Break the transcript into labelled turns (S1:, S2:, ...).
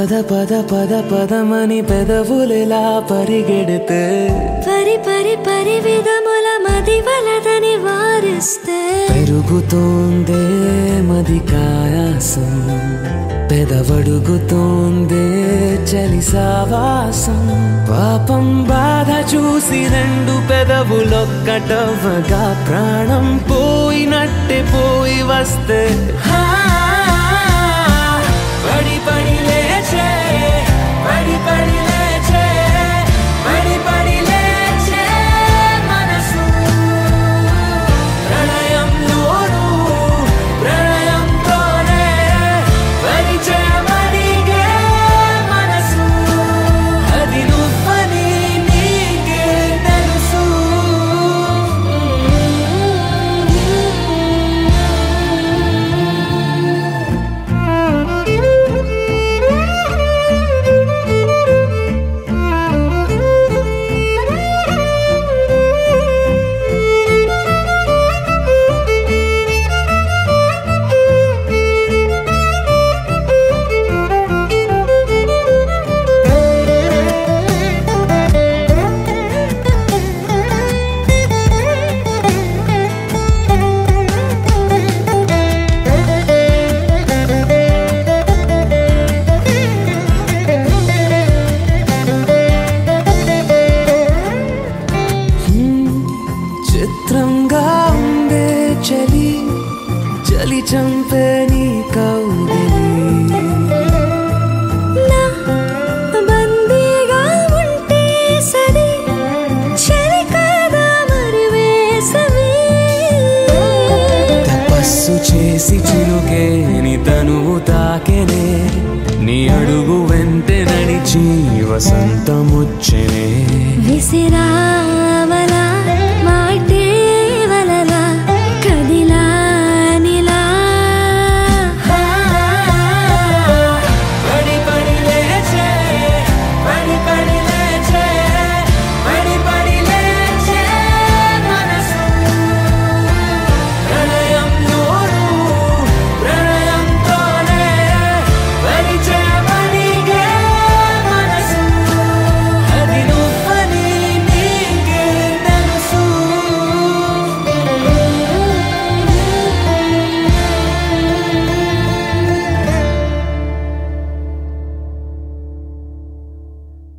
S1: పద పద పద పదమని పెదవులెలా పరిగెడితే
S2: పరి పరి పరి విధముల మది వలదని వారిస్తే
S1: పెరుగుతోందే మది కాయాసం పెదవడుగుతోందే చలి సావాసం పాపం బాధ చూసి రెండు పెదవులొక్కటవ్వగా ప్రాణం పోయినట్టే పోయి వస్తే హా, పడి పడి లేచే పడి పడి లేచే పడి పడి లేచే మనసు ప్రణయంలోను ప్రణయంతోనే పరిచయమడిగే మనసు అది నువ్వని నీకే తెలుసు చిత్రంగా ఉందే చలి చలి చంపే నీ కౌగిలి
S2: నా బందీగా ఉంటే సరి చలి కాదా మరి వేసవి
S1: తపస్సు చేసి చిలుకేని తనువు తాకెనే నీ అడుగు వెంట నడిచి వసంతముచ్చనే
S2: విసిరా